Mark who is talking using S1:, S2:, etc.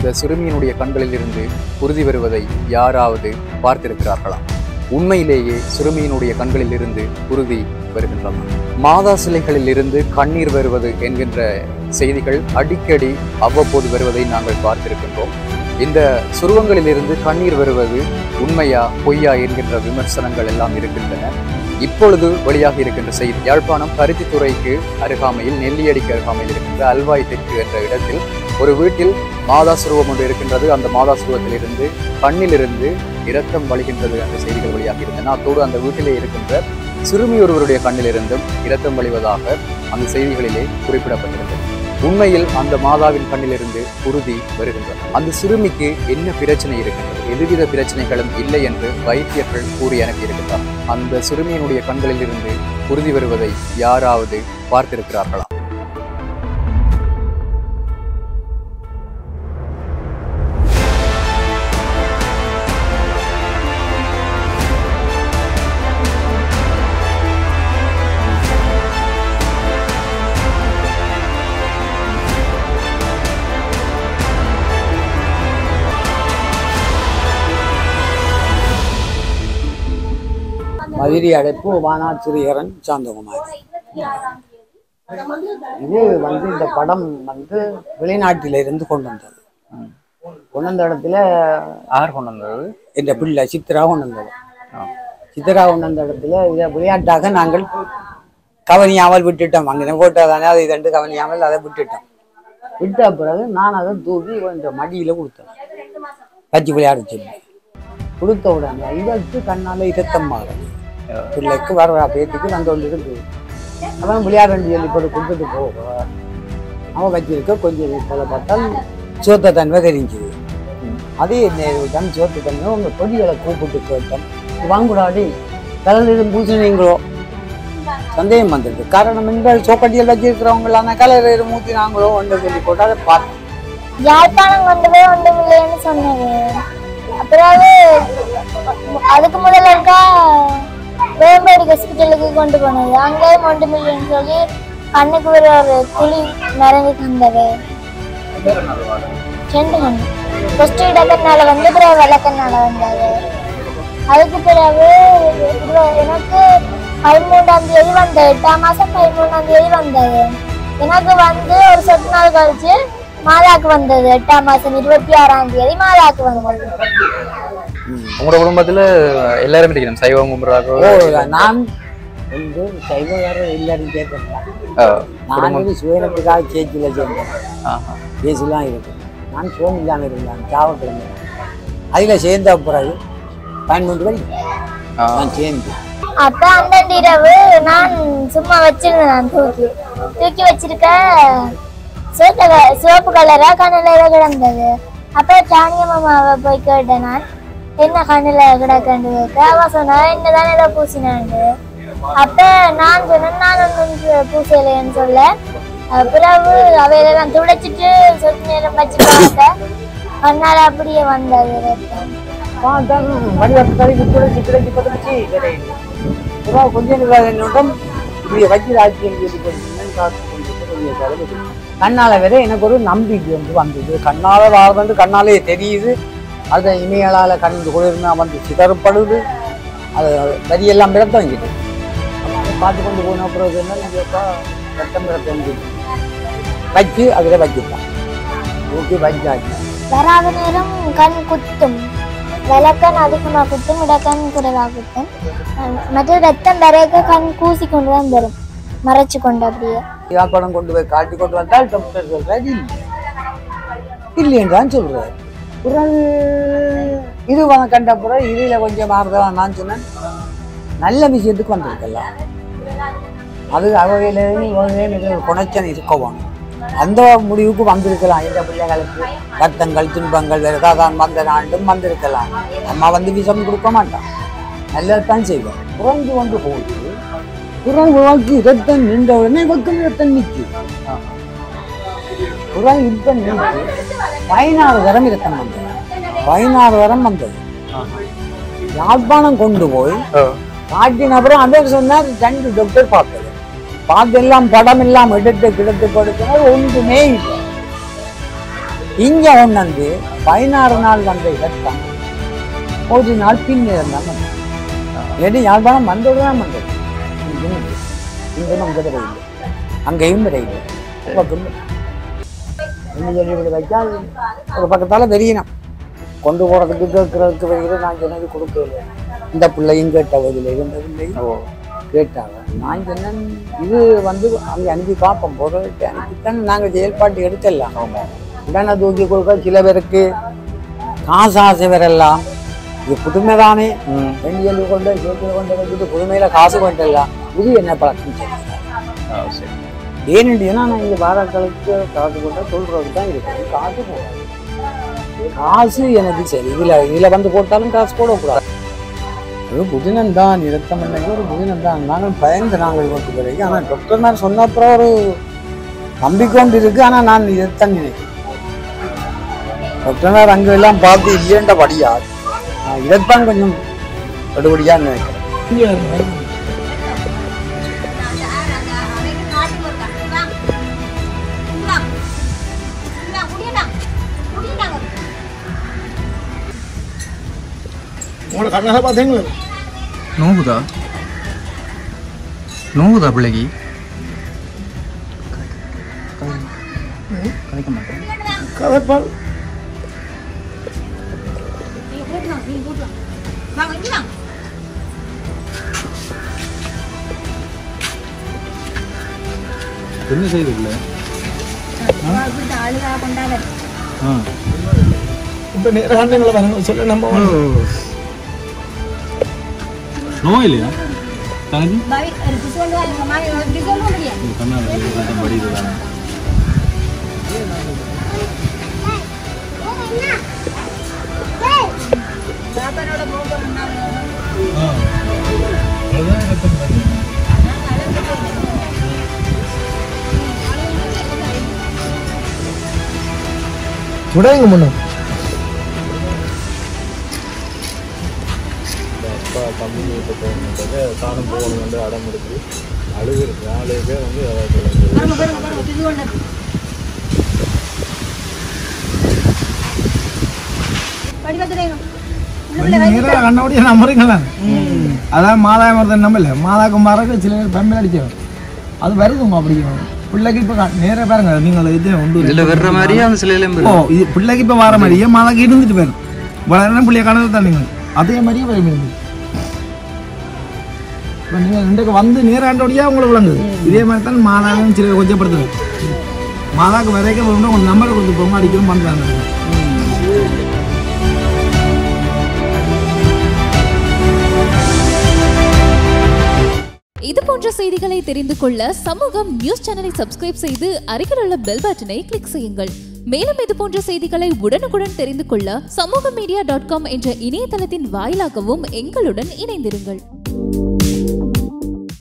S1: அந்த சிறுமியினுடைய கண்களில் இருந்து குருதி வருவதை யாராவது பார்த்திருக்கிறார்களா உண்மையிலேயே சிறுமியினுடைய கண்களில் இருந்து குருதி வருகின்றன மாதா சிலைகளில் இருந்து கண்ணீர் வருவது என்கின்ற செய்திகள் அடிக்கடி அவ்வப்போது வருவதை நாங்கள் பார்த்திருக்கின்றோம் இந்த சுருவங்களில் இருந்து கண்ணீர் வருவது உண்மையா பொய்யா என்கின்ற விமர்சனங்கள் எல்லாம் இருக்கின்றன இப்பொழுது வெளியாக இருக்கின்ற செய்தி யாழ்ப்பாணம் பருத்தித்துறைக்கு அருகாமையில் நெல்லியடிக்கு அருகாமையில் இருக்கின்ற அல்வாய் தெற்கு என்ற இடத்தில் ஒரு வீட்டில் மாதா சுருவம் ஒன்று இருக்கின்றது அந்த மாதா சுருவத்திலிருந்து கண்ணிலிருந்து இரத்தம் வழிகின்றது என்ற செய்திகள் வெளியாக இருந்தன அத்தோடு அந்த வீட்டிலே இருக்கின்ற சிறுமி ஒருவருடைய கண்ணிலிருந்தும் இரத்தம் வழிவதாக அந்த செய்திகளிலே குறிப்பிடப்பட்டிருந்தது உண்மையில் அந்த மாதாவின் கண்ணிலிருந்து குருதி வருகின்றன அந்த சிறுமிக்கு என்ன பிரச்சனை இருக்கின்றது எதுவித பிரச்சனைகளும் இல்லை என்று வைத்தியர்கள் கூறி அனுப்பியிருக்கிறார் அந்த சிறுமியினுடைய கண்களில் இருந்து குருதி வருவதை யாராவது பார்த்திருக்கிறார்களா
S2: மதுரை அடைப்பு வானாசிரியரன் சாந்தகுமார் இது வந்து இந்த படம் வந்து வெளிநாட்டில இருந்து கொண்டு வந்தது கொண்டு வந்த இடத்துல
S1: யார் கொண்டு வந்தது
S2: இந்த பிள்ளை சித்ரா கொண்டு வந்தது
S1: ஆ.
S2: சித்ரா கொண்டு வந்த இடத்துல இதை விளையாட்டாக நாங்கள் கவனியாமல் விட்டுட்டோம் அங்கே போட்டோ தானே அதை ரெண்டு கவனியாமல் அதை விட்டுட்டோம் விட்ட பிறகு நான் அதை தூக்கி கொஞ்சம் மடியில் கொடுத்தேன் வச்சு விளையாட சொல்லி கொடுத்த உடனே இதற்கு கண்ணால் இரத்தம் மாறும் பிள்ளைக்கு வர பேத்திக்கு வந்து கொண்டு இருக்கு அவன் விளையாட சொல்லி போட்டு கொடுத்துட்டு போக அவன் வச்சிருக்க கொஞ்சம் போல பார்த்தால் சோத்த தன்மை தெரிஞ்சுது அதே நேரம் சோத்து தன்மை உங்க பொடிகளை கூப்பிட்டு கேட்டோம் வாங்குடாடி கலர் பூசினீங்களோ சந்தேகம் வந்தது காரணம் என்றால் சோக்கட்டியில் வச்சிருக்கிறவங்களான கலர் மூத்தினாங்களோ ஒன்று சொல்லி போட்டு அதை பார்த்தோம்
S3: யாழ்ப்பாணம் கொண்டு போய் ஒன்றும் இல்லைன்னு சொன்னது அப்புறம் அதுக்கு முதல்ல இருக்கா வேம்பேடி ஹாஸ்பிட்டலுக்கு கொண்டு போனது அங்கேயும் ஒன்றும் இல்லைன்னு சொல்லி கண்ணுக்கு ஒரு ஒரு துளி மருந்து தந்தது ரெண்டு கண்ணு ஃபர்ஸ்ட் இடக்கனால வந்து அப்புறம் விளக்கனால வந்தது அதுக்கு பிறகு இது எனக்கு பதிமூன்றாம் தேதி வந்தது எட்டாம் மாசம் பதிமூணாம் தேதி வந்தது எனக்கு வந்து ஒரு சொட்டு நாள் கழிச்சு மாதாக்கு வந்தது எட்டாம் மாசம் இருபத்தி ஆறாம் தேதி மாதாக்கு வந்தது
S1: உங்களோட குடும்பத்துல எல்லாரும் இருக்கணும் சைவம் கும்புறாரோ
S2: ஓ நான் வந்து சைவகாரர் எல்லாரும் கேட்கிறேன் நான் வந்து சுயநத்துக்காக சேர்ச்சியில் சேர்ந்தேன்
S1: ஆஹா.
S2: பேசலாம் இருக்கு நான் சோம் இல்லாமல் இருந்தேன் சாவக்கிழமை அதில் சேர்ந்த பிறகு பன்னெண்டு வரை
S1: ஆ.
S2: நான் சேர்ந்து
S3: அப்ப அந்த இரவு நான் சும்மா வச்சிருந்தேன் நான் தூக்கி தூக்கி வச்சிருக்க சிவத்த க- சிவப்பு கலரா கண்ணுல கிடந்தது அப்ப சாணிய மாமாவை போய் கேட்டேன் நான் என்ன கண்ணுல கிடக்கண்டு கேட்க அவ சொன்னா என்னதான் ஏதோ பூசினாண்டு அப்ப நான் சொன்னேன் நான் ஒன்றும் பூசலைன்னு சொல்ல அஹ் பிறகு அவையெல்லாம் துடைச்சிட்டு சொட்டு நேரம் வச்சு பார்த்த கண்ணால அப்படியே வந்தது ரத்தம்
S2: பார்த்தேன் வடிவத்து தலைக்கு துளைச்சி துளைச்சி பதப்பிச்சு கிடையாது இப்போ கொஞ்சம் என்னோடம் இப்படி வக்கீல் ஆட்சியம் சொல்லி கொடுத்தீங்கன்னு காசு கொடுத்துட்டு கொஞ்சம் செலவு கண்ணால வேற எனக்கு ஒரு நம்பிக்கை வந்து வந்தது கண்ணால வாழ்ந்து கண்ணாலே தெரியுது அதை இமையலால கண் குளிர்னா வந்து சிதறப்படுது அது வரியெல்லாம் பிறத்தவங்கிட்டு பார்த்து கொண்டு போன அப்புறம் என்ன இங்கேப்பா ரத்தம் பிறத்தவங்க வச்சு அதில் வச்சுட்டான் ஓகே வச்சாச்சு
S3: வராத நேரம் கண் குத்தும் விளக்கண் அதிகமாக குத்தும் இடக்கண் குறைவாக குத்தும் அஹ் மற்ற ரத்தம் வரைக்க கண் கூசி கொண்டு தான் வரும் மறைச்சு கொண்டு அப்படியே
S2: யாழ்ப்பாணம் கொண்டு போய் காட்டி கொண்டு வந்தால் டாக்டர் சொல்றாரு இல்லை இல்லைன்றான் சொல்றாரு பிறகு இது வந்து கண்ட பிறகு இதுல கொஞ்சம் மாறுதான் நான் சொன்னேன் நல்ல விஷயத்துக்கு வந்திருக்கலாம் அது அவையில குணைச்சன் இருக்கவும் அந்த முடிவுக்கு வந்திருக்கலாம் இந்த பிள்ளைகளுக்கு ரத்தங்கள் துன்பங்கள் தான் வந்த நாண்டும் வந்திருக்கலாம் அம்மா வந்து விஷம் கொடுக்க மாட்டான் நல்லதான் செய்வோம் குறைஞ்சு கொண்டு போகுது குரல் வாக்கு ரத்தம் நின்ற உடனே பக்கம் ரத்தம் நிற்கும் குரல் இப்ப நின்று பதினாறு தரம் ரத்தம் வந்தது பதினாறு தரம் வந்தது யாழ்ப்பாணம் கொண்டு போய் காட்டின அப்புறம் அவர் சொன்னார் ரெண்டு டாக்டர் பார்த்தது பார்த்தெல்லாம் படம் எல்லாம் எடுத்து கிடத்து படுத்தினார் ஒன்றுமே இல்லை இங்க ஒன்று வந்து பதினாறு நாள் வந்த இலக்கம் ஒரு நாள் பின்னிடம் தான் வந்தது ஏன்னா யாழ்ப்பாணம் வந்தோடு தான் வந்தது இங்கும் இங்கும் அங்கே வரை இல்லை அங்கேயும் வரை இல்லை பக்கம் இன்னும் சொல்லி இப்படி வைச்சா ஒரு பக்கத்தால் தெரியணும் கொண்டு போகிறதுக்கு கேட்கறதுக்கு வைக்கிற நான் சொன்னது கொடுக்கல இந்த பிள்ளையும் கேட்டவதில்லை இந்த பிள்ளையும்
S1: ஓ
S2: கேட்டாங்க நான் சொன்னேன் இது வந்து அங்கே அனுப்பி பார்ப்போம் பொருளுக்கு அனுப்பித்தான் நாங்கள் செயல்பாட்டு எடுக்கலாம்
S1: ஆமா
S2: உடனே தூக்கி கொடுக்க சில பேருக்கு காசு ஆசை வரலாம் இது புதுமை தானே
S1: ம்
S2: ரெண்டு சொல்லி கொண்டு சேர்த்துல கொண்டு வச்சுட்டு புதுமையில காசு கொண்டலாம் இது என்ன பழக்கம் சரி
S1: ஆ, சரி
S2: ஏன்னு நான் இங்கே வாராக்களுக்கு காசு கொண்டா சொல்றது தான் இருக்கு காசு போடாது காசு எனக்கு சரி இதுல இதுல வந்து போட்டாலும் காசு போடக்கூடாது அது புதினம் தான் இரத்தம் இல்லைங்க ஒரு புதினம் தான் நாங்கள் பயந்து நாங்கள் கொண்டு பிறகு ஆனால் டாக்டர்மார் சொன்ன அப்புறம் ஒரு நம்பிக்கொண்டு இருக்கு ஆனால் நான் இதைத்தான் நினைக்கிறேன் டாக்டர்மார் அங்கே எல்லாம் பார்த்து இல்லைன்ற படியா நான் இதைத்தான் கொஞ்சம் படுபடியாக நினைக்கிறேன்
S4: உங்களை கண்ணால பார்த்தீங்களா
S1: நோவுதா நோவுதா பிள்ளைக்கு கதைக்க மாட்டேன்
S4: கதைப்பால்
S1: என்ன செய்யுது ஆ
S4: இப்போ நேர கண்ணுங்களை பாருங்க சொல்ல நம்ம
S5: நோய் இல்லையா தனக்கு கண்ணாடி படியுது
S4: விடாங்க முன்ன
S5: அப்பா தம்பி வீட்டு போகணுன்றது தானும் போகணும் வந்து அடம் எடுத்து அழுகு நாலு பேர் வந்து அதாவது
S4: நேராக கண்டபடியே நம்புறீங்களா அதான் மாதா மருதன் நம்பல மாதா குமாரக்கு சில பேர் பம்பில் அடிச்சவன் அது வருதுங்க அப்படி பிள்ளைக்கு இப்போ நேராக பாருங்க நீங்கள் இது ஒன்று
S1: இதுல வர்ற மாதிரியே அந்த சிலையில
S4: ஓ இது பிள்ளைக்கு இப்போ வர மாதிரியே மாதாக்கு இருந்துட்டு போயிடும் வளர பிள்ளைய கணக்கு தான் நீங்கள் அதே மாதிரியே வரும் இது இப்போ நீங்கள் ரெண்டுக்கு வந்து நேராண்டோடையா உங்களுக்கு விளங்குது இதே மாதிரி தான் மாதாவும் சில கொஞ்சப்படுத்துது மாதாக்கு வரைக்கும் உங்களுக்கு நம்பர் கொடுத்து போங்க அடிக்கணும் பண்ணுறாங்க
S6: இது போன்ற செய்திகளை தெரிந்து கொள்ள சமூகம் நியூஸ் சேனலை சப்ஸ்கிரைப் செய்து அருகில் உள்ள பெல் பட்டனை கிளிக் செய்யுங்கள் மேலும் இது போன்ற செய்திகளை உடனுக்குடன் தெரிந்து கொள்ள சமூக மீடியா டாட் காம் என்ற இணையதளத்தின் வாயிலாகவும் எங்களுடன் இணைந்திருங்கள்